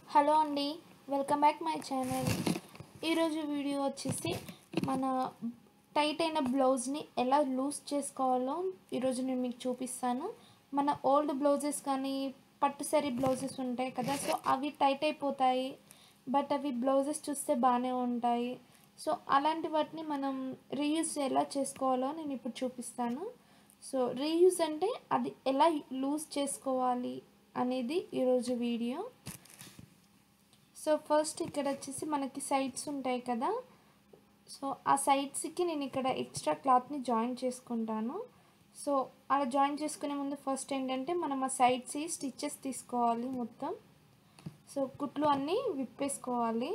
hello అండి welcome back my channel ఈరోజు video వచ్చేసి మన టైట్ అయిన బ్లౌజ్ని ఎలా లూజ్ చేసుకోవాలో ఈరోజు నేను మీకు చూపిస్తాను మన ఓల్డ్ బ్లౌజెస్ కానీ పట్టు సరీ బ్లౌజెస్ ఉంటాయి కదా సో అవి టైట్ అయిపోతాయి బట్ అవి బ్లౌజెస్ చూస్తే బాగానే ఉంటాయి సో అలాంటి వాటిని మనం రీయూజ్ ఎలా చేసుకోవాలో నేను ఇప్పుడు చూపిస్తాను సో రీయూజ్ అంటే అది ఎలా లూజ్ చేసుకోవాలి అనేది ఈరోజు వీడియో సో ఫస్ట్ ఇక్కడ వచ్చేసి మనకి సైడ్స్ ఉంటాయి కదా సో ఆ సైడ్స్కి నేను ఇక్కడ ఎక్స్ట్రా క్లాత్ని జాయిన్ చేసుకుంటాను సో అలా జాయిన్ చేసుకునే ముందు ఫస్ట్ ఏంటంటే మనం ఆ సైడ్స్ స్టిచ్చెస్ తీసుకోవాలి మొత్తం సో కుట్లు అన్నీ విప్పేసుకోవాలి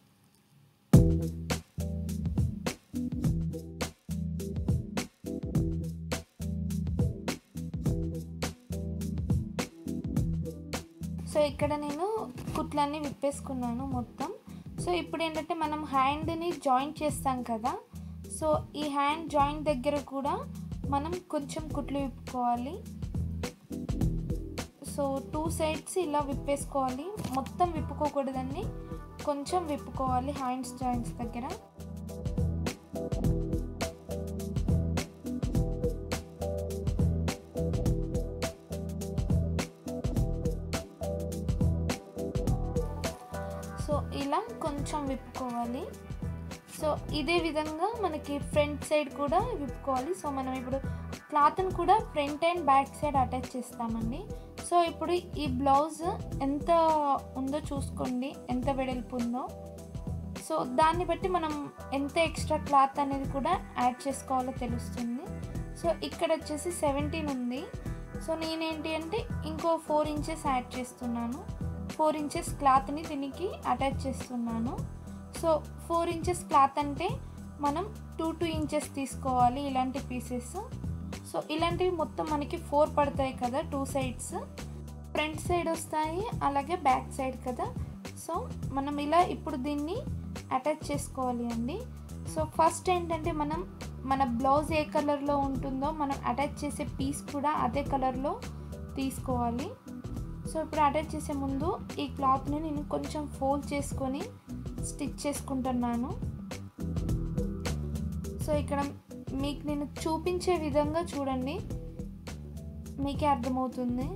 సో ఇక్కడ నేను కుట్లన్నీ విప్పేసుకున్నాను మొత్తం సో ఇప్పుడు ఏంటంటే మనం హ్యాండ్ని జాయిన్ చేస్తాం కదా సో ఈ హ్యాండ్ జాయింట్ దగ్గర కూడా మనం కొంచెం కుట్లు విప్పుకోవాలి సో టూ సైడ్స్ ఇలా విప్పేసుకోవాలి మొత్తం విప్పుకోకూడదండి కొంచెం విప్పుకోవాలి హ్యాండ్స్ జాయింట్స్ దగ్గర సో ఇలా కొంచెం విప్పుకోవాలి సో ఇదే విధంగా మనకి ఫ్రంట్ సైడ్ కూడా విప్పుకోవాలి సో మనం ఇప్పుడు క్లాత్ని కూడా front and back side attach చేస్తామండి సో ఇప్పుడు ఈ బ్లౌజ్ ఎంత ఉందో చూసుకోండి ఎంత వెడల్పు ఉందో సో దాన్ని బట్టి మనం ఎంత ఎక్స్ట్రా క్లాత్ అనేది కూడా యాడ్ చేసుకోవాలో తెలుస్తుంది సో ఇక్కడ వచ్చేసి సెవెంటీన్ ఉంది సో నేనేంటి అంటే ఇంకో ఫోర్ ఇంచెస్ యాడ్ చేస్తున్నాను ఫోర్ ఇంచెస్ క్లాత్ని దీనికి అటాచ్ చేస్తున్నాను సో ఫోర్ ఇంచెస్ క్లాత్ అంటే మనం టూ టూ ఇంచెస్ తీసుకోవాలి ఇలాంటి పీసెస్ సో ఇలాంటివి మొత్తం మనకి ఫోర్ పడతాయి కదా టూ సైడ్స్ ఫ్రంట్ సైడ్ వస్తాయి అలాగే బ్యాక్ సైడ్ కదా సో మనం ఇలా ఇప్పుడు దీన్ని అటాచ్ చేసుకోవాలి అండి సో ఫస్ట్ ఏంటంటే మనం మన బ్లౌజ్ ఏ కలర్లో ఉంటుందో మనం అటాచ్ చేసే పీస్ కూడా అదే కలర్లో తీసుకోవాలి సో ఇప్పుడు అటాచ్ చేసే ముందు ఈ క్లాత్ని నేను కొంచెం ఫోల్డ్ చేసుకొని స్టిచ్ చేసుకుంటున్నాను సో ఇక్కడ మీకు నేను చూపించే విధంగా చూడండి మీకే అర్థమవుతుంది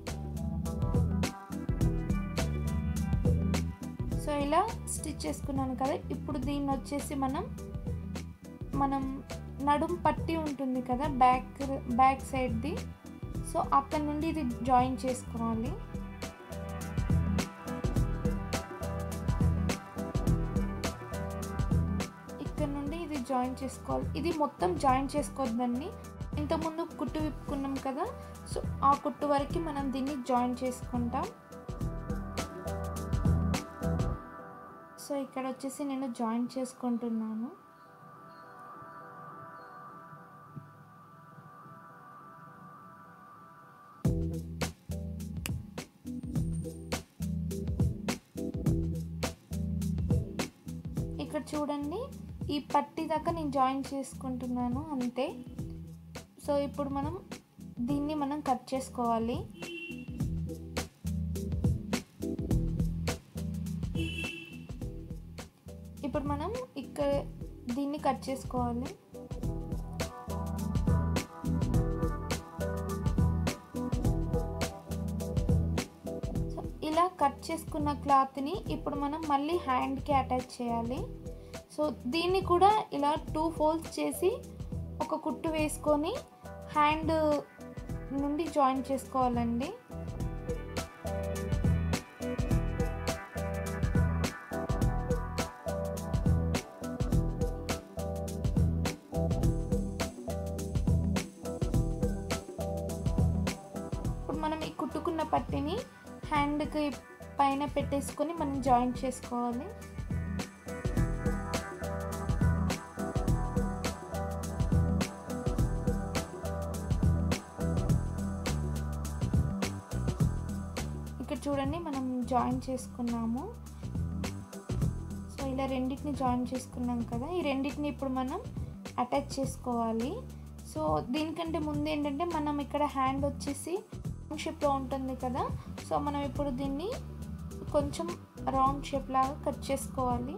సో ఇలా స్టిచ్ చేసుకున్నాను కదా ఇప్పుడు దీన్ని వచ్చేసి మనం మనం నడుం పట్టి ఉంటుంది కదా బ్యాక్ బ్యాక్ సైడ్ది సో అక్కడ నుండి ఇది జాయిన్ చేసుకోవాలి ఇక్కడ నుండి ఇది జాయిన్ చేసుకోవాలి ఇది మొత్తం జాయిన్ చేసుకోవద్దండి ఇంతకుముందు కుట్టు విప్పుకున్నాం కదా సో ఆ కుట్టు వరకు మనం దీన్ని జాయిన్ చేసుకుంటాం సో ఇక్కడ వచ్చేసి నేను జాయిన్ చేసుకుంటున్నాను ఇక్కడ చూడండి ఈ పట్టి దాకా నేను జాయిన్ చేసుకుంటున్నాను అంతే సో ఇప్పుడు మనం దీన్ని మనం కట్ చేసుకోవాలి ఇప్పుడు మనం ఇక్కడ దీన్ని కట్ చేసుకోవాలి సో ఇలా కట్ చేసుకున్న క్లాత్ని ఇప్పుడు మనం మళ్ళీ హ్యాండ్కి అటాచ్ చేయాలి సో దీన్ని కూడా ఇలా టూ ఫోల్డ్స్ చేసి ఒక కుట్టు వేసుకొని హ్యాండ్ నుండి జాయిన్ చేసుకోవాలండి ఇప్పుడు మనం ఈ కుట్టుకున్న పట్టిని హ్యాండ్కి పైన పెట్టేసుకొని మనం జాయిన్ చేసుకోవాలి ఇక్కడ చూడండి మనం జాయిన్ చేసుకున్నాము సో ఇలా రెండింటిని జాయిన్ చేసుకున్నాం కదా ఈ రెండింటిని ఇప్పుడు మనం అటాచ్ చేసుకోవాలి సో దీనికంటే ముందు ఏంటంటే మనం ఇక్కడ హ్యాండ్ వచ్చేసి షేప్లో ఉంటుంది కదా సో మనం ఇప్పుడు దీన్ని కొంచెం రౌండ్ షేప్ లాగా కట్ చేసుకోవాలి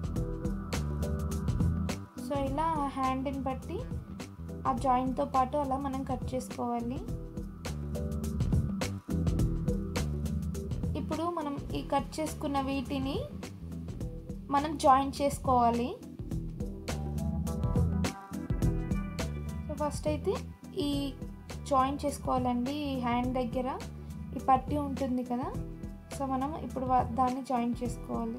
సో ఇలా హ్యాండ్ని బట్టి ఆ జాయింట్తో పాటు అలా మనం కట్ చేసుకోవాలి ఇప్పుడు మనం ఈ కట్ చేసుకున్న వీటిని మనం జాయిన్ చేసుకోవాలి సో ఫస్ట్ అయితే ఈ జాయిన్ చేసుకోవాలండి ఈ హ్యాండ్ దగ్గర ఈ పట్టి ఉంటుంది కదా సో మనం ఇప్పుడు దాన్ని జాయిన్ చేసుకోవాలి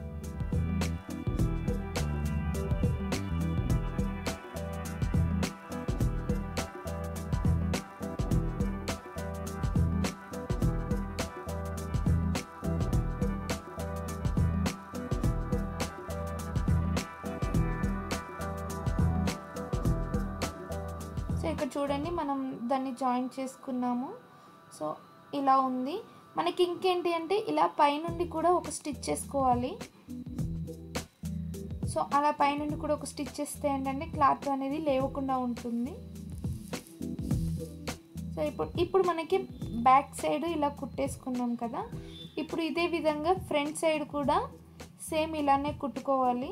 సో ఇక్కడ చూడండి మనం దాన్ని జాయిన్ చేసుకున్నాము సో ఇలా ఉంది మనకి ఇంకేంటి అంటే ఇలా పైనుండి కూడా ఒక స్టిచ్ చేసుకోవాలి సో అలా పైనుండి కూడా ఒక స్టిచ్ చేస్తే ఏంటంటే క్లాత్ అనేది లేవకుండా ఉంటుంది సో ఇప్పుడు ఇప్పుడు మనకి బ్యాక్ సైడ్ ఇలా కుట్టేసుకున్నాం కదా ఇప్పుడు ఇదే విధంగా ఫ్రంట్ సైడ్ కూడా సేమ్ ఇలానే కుట్టుకోవాలి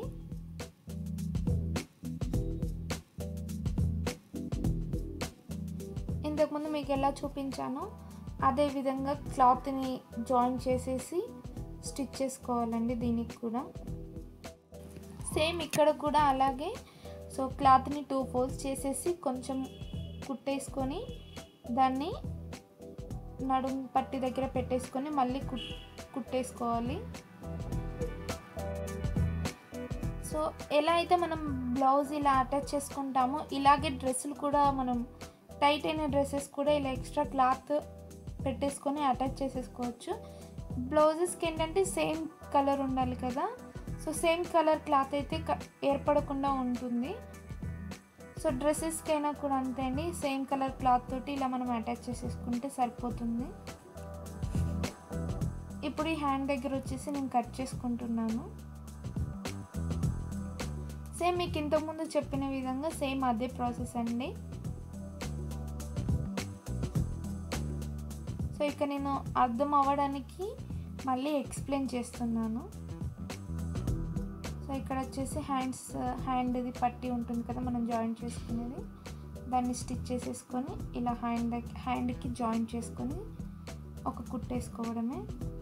ఇంతకుముందు మీకు ఎలా చూపించానో అదే విధంగా క్లాత్ని జాయిన్ చేసేసి స్టిచ్ చేసుకోవాలండి దీనికి కూడా సేమ్ ఇక్కడ కూడా అలాగే సో క్లాత్ని టూ ఫోల్డ్స్ చేసేసి కొంచెం కుట్టేసుకొని దాన్ని నడుము పట్టి దగ్గర పెట్టేసుకొని మళ్ళీ కుట్ కుట్టేసుకోవాలి సో ఎలా అయితే మనం బ్లౌజ్ ఇలా అటాచ్ చేసుకుంటామో ఇలాగే డ్రెస్సులు కూడా మనం టైట్ అయిన డ్రెస్సెస్ కూడా ఇలా ఎక్స్ట్రా క్లాత్ పెట్టేసుకొని అటాచ్ చేసేసుకోవచ్చు బ్లౌజెస్కి ఏంటంటే సేమ్ కలర్ ఉండాలి కదా సో సేమ్ కలర్ క్లాత్ అయితే ఏర్పడకుండా ఉంటుంది సో డ్రెస్సెస్కి అయినా కూడా అంతే అండి సేమ్ కలర్ క్లాత్ తోటి ఇలా మనం అటాచ్ చేసేసుకుంటే సరిపోతుంది ఇప్పుడు ఈ హ్యాండ్ దగ్గర వచ్చేసి నేను కట్ చేసుకుంటున్నాను సేమ్ మీకు ఇంతకుముందు చెప్పిన విధంగా సేమ్ అదే ప్రాసెస్ అండి సో ఇక నేను అర్థం అవ్వడానికి మళ్ళీ ఎక్స్ప్లెయిన్ చేస్తున్నాను సో ఇక్కడ వచ్చేసి హ్యాండ్స్ హ్యాండ్ది పట్టి ఉంటుంది కదా మనం జాయిన్ చేసుకునేది దాన్ని స్టిచ్ చేసేసుకొని ఇలా హ్యాండ్ హ్యాండ్కి జాయిన్ చేసుకొని ఒక కుట్టేసుకోవడమే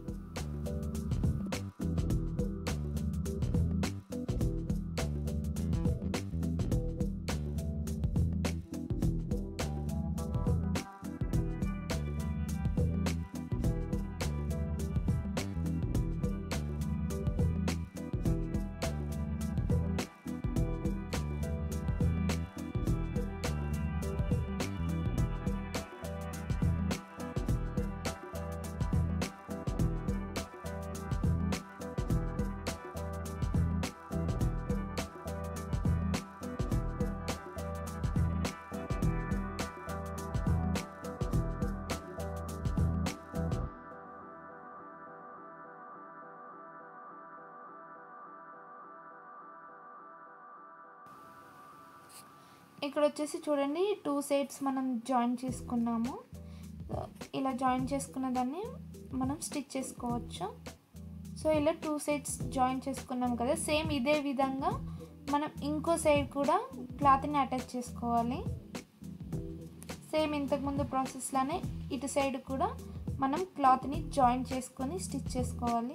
ఇక్కడ వచ్చేసి చూడండి టూ సైడ్స్ మనం జాయిన్ చేసుకున్నాము ఇలా జాయిన్ చేసుకున్న దాన్ని మనం స్టిచ్ చేసుకోవచ్చు సో ఇలా టూ సైడ్స్ జాయిన్ చేసుకున్నాం కదా సేమ్ ఇదే విధంగా మనం ఇంకో సైడ్ కూడా క్లాత్ని అటాచ్ చేసుకోవాలి సేమ్ ఇంతకుముందు ప్రాసెస్లానే ఇటు సైడ్ కూడా మనం క్లాత్ని జాయిన్ చేసుకొని స్టిచ్ చేసుకోవాలి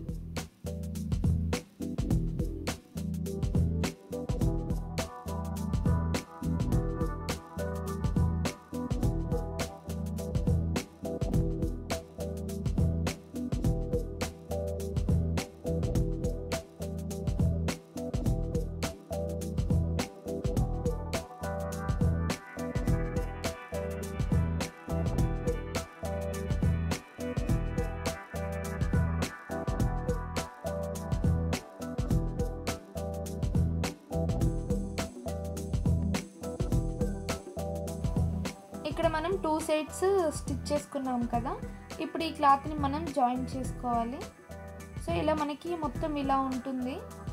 ఇక్కడ మనం టూ సైడ్స్ స్టిచ్ చేసుకున్నాం కదా ఇప్పుడు ఈ క్లాత్ని మనం జాయిన్ చేసుకోవాలి సో ఇలా మనకి మొత్తం ఇలా ఉంటుంది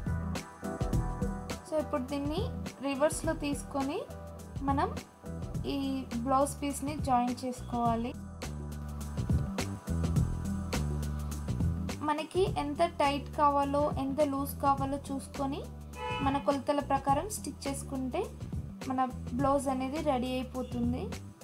సో ఇప్పుడు దీన్ని రివర్స్లో తీసుకొని మనం ఈ బ్లౌజ్ పీస్ని జాయిన్ చేసుకోవాలి మనకి ఎంత టైట్ కావాలో ఎంత లూజ్ కావాలో చూసుకొని మన కొలతల ప్రకారం స్టిచ్ చేసుకుంటే మన బ్లౌజ్ అనేది రెడీ అయిపోతుంది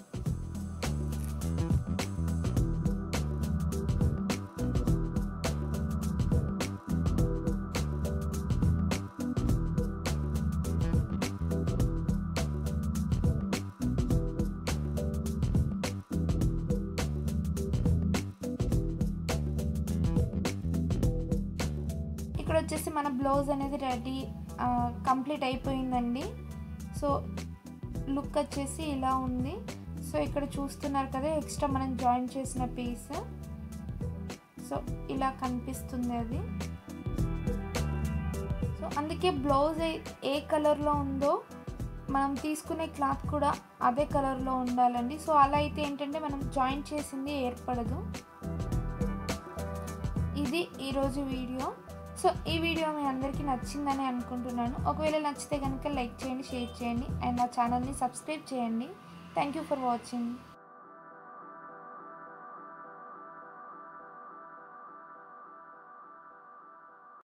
ఇక్కడ వచ్చేసి మన బ్లౌజ్ అనేది రెడీ కంప్లీట్ అయిపోయిందండి సో లుక్ వచ్చేసి ఇలా ఉంది సో ఇక్కడ చూస్తున్నారు కదా ఎక్స్ట్రా మనం జాయిన్ చేసిన పీస్ సో ఇలా కనిపిస్తుంది అది సో అందుకే బ్లౌజ్ ఏ కలర్లో ఉందో మనం తీసుకునే క్లాత్ కూడా అదే కలర్లో ఉండాలండి సో అలా అయితే ఏంటంటే మనం జాయిన్ చేసింది ఏర్పడదు ఇది ఈరోజు వీడియో సో ఈ వీడియో మీ అందరికీ నచ్చిందని అనుకుంటున్నాను ఒకవేళ నచ్చితే కనుక లైక్ చేయండి షేర్ చేయండి అండ్ నా ఛానల్ని సబ్స్క్రైబ్ చేయండి థ్యాంక్ యూ ఫర్ వాచింగ్